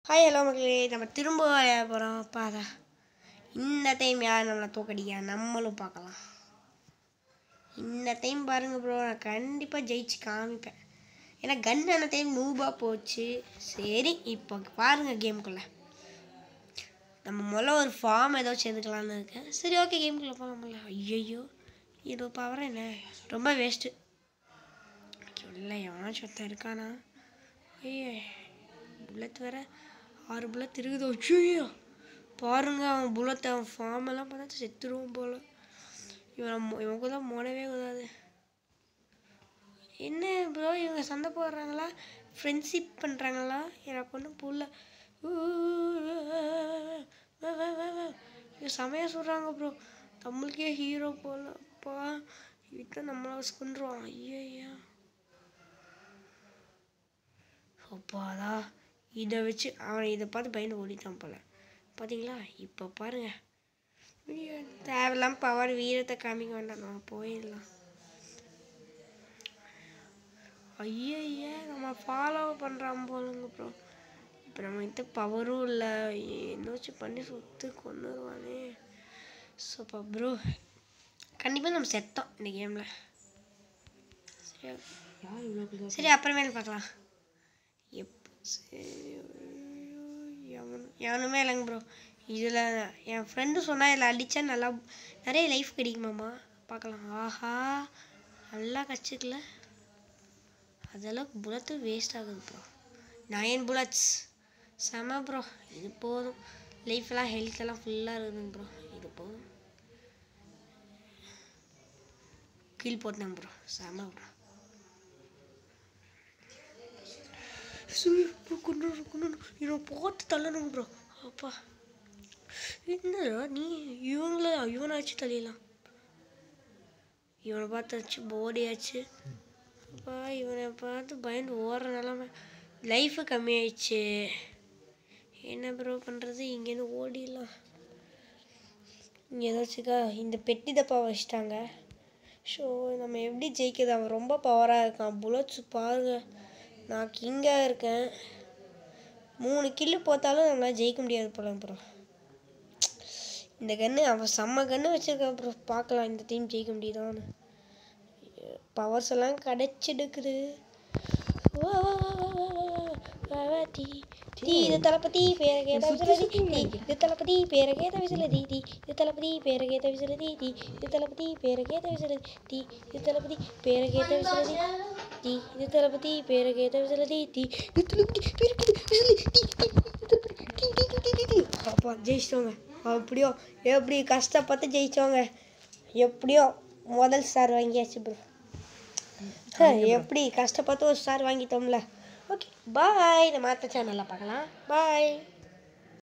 Hi hello மக்களே நம்ம திரும்ப விளையாட போகிறோம் பாதா இந்த டைம் யார் நம்மளை தோக்கடிக்கா நம்மளும் பார்க்கலாம் இந்த டைம் பாருங்க ப்ரோ நான் கண்டிப்பாக ஜெயிச்சு காமிப்பேன் ஏன்னா கன் ஆன டைம் நூபாக போச்சு சரி இப்போ பாருங்க கேமுக்குள்ளே நம்ம முதல்ல ஒரு ஃபார்ம் ஏதோ சேர்த்துக்கலான்னு இருக்கேன் சரி ஓகே கேமுக்குள்ளே போகலாம்ல ஐயோ இது பவர் என்ன ரொம்ப வேஸ்ட்டு இல்லை எவனாச்சும் ஒருத்தன் இருக்கானா ஐயே புல்லட் வேற ஆறு புல்லட் இருக்குது ஐயோ பாருங்க அவன் புல்லட் அவன் ஃபார்ம் எல்லாம் பார்த்தா செத்துருவோம் போல இவன் மொ- இவனுக்கு தான் மோனவே கூடாது என்ன ப்ரோ இவங்க சண்டை போடுறாங்களா ஃப்ரெண்ட்ஷிப் பண்ணுறாங்களா எனக்கு ஒன்றும் புள்ள இது செமையாக சொல்கிறாங்க ப்ரோ நம்மளுக்கே ஹீரோ போல அப்பா இவன் நம்மளை கொண்டுருவான் ஐயா அப்பாடா இதை வச்சு அவனை இதை பார்த்து பயந்து ஓடிட்டான் போல பார்த்தீங்களா இப்போ பாருங்க ஐயோ, தேவையில்லாம பவர் வீரத்தை காமிக்க வேண்டாம் நம்ம போயிடலாம் ஐயய்யா நம்ம ஃபாலோ பண்ணுறான் போலுங்க ப்ரோ இப்போ நம்ம கிட்ட பவரும் இல்லை என்னாச்சும் பண்ணி சுத்து கொண்டுருவானே சூப்பர் ப்ரோ கண்டிப்பாக நம்ம செத்தோம் இந்த கேமில் சரி யார் இவ்வளோ சரி அப்புறமேல பார்க்கலாம் எப்போ சரி எவன் எவனுமே இல்லைங்க ப்ரோ இதில் என் ஃப்ரெண்டு சொன்னால் இதில் அடித்தா நல்லா நிறைய லைஃப் கிடைக்குமாம்மா பார்க்கலாம் ஆஹா நல்லா கச்சிக்கல அதெல்லாம் புல்லட்டு வேஸ்ட் ஆகுது ப்ரோ நயன் புல்லட்ஸ் செம ப்ரோ இது போதும் லைஃப்லாம் ஹெல்த் எல்லாம் ஃபுல்லாக இருக்குதுங்க ப்ரோ இது போதும் கீழ் போட்டேன் ப்ரோ செம ப்ரோ சரி ப்ரோ கொண்டு கொண்டு இவனை போட்டு தள்ளணும் ப்ரோ அப்பா என்னடா நீ இவங்கள இவனாச்சு தள்ளிடலாம் இவனை பார்த்தாச்சு போடியாச்சு அப்பா இவனை பார்த்து பயந்து ஓடுற நிலமை லைஃபு கம்மியாயிடுச்சு என்ன ப்ரோ பண்ணுறது இங்கேருந்து ஓடிடலாம் இங்கே ஏதாச்சுக்கா இந்த பெட்டி டப்பா வச்சிட்டாங்க ஸோ நம்ம எப்படி ஜெயிக்கிறது அவன் ரொம்ப பவராக இருக்கான் புல்லட்ஸ் பாருங்க நான் கிங்காக இருக்கேன் மூணு கில்லு போத்தாலும் நம்மளால் ஜெயிக்க முடியாது போல ப்ரோ இந்த கன்று அவன் செம்ம கன்று வச்சிருக்கான் ப்ரோ பார்க்கலாம் இந்த டீம் ஜெயிக்க முடியுதான்னு பவர்ஸ் எல்லாம் கிடச்சிடுக்குது வா, வா, வா, வா, வா, வா, வா, வா, தீ தீ இது தளபதி பேர கேட்ட விசிலதி தீ இது தளபதி பேர கேட்ட விசிலதி தீ இது தளபதி பேர கேட்ட விசிலதி தீ இது தளபதி பேர கேட்ட விசிலதி தீ இது தளபதி பேர கேட்ட விசிலதி தீ இது தளபதி பேர கேட்ட விசிலதி தீ இது தளபதி பேர கேட்ட விசிலதி தீ தீ, தீ, தீ, தீ, தீ, தீ. அப்பா ஜெயிச்சிட்டோங்க அப்படியோ எப்படி கஷ்டப்பட்டு ஜெயிச்சோங்க எப்படியோ முதல் ஸ்டார் வாங்கியாச்சு ப்ரோ எப்படி கஷ்டப்பட்டு ஒரு ஸ்டார் வாங்கிட்டோம்ல ஓகே பாய் நம்ம அடுத்த சேனலில் பார்க்கலாம் பாய்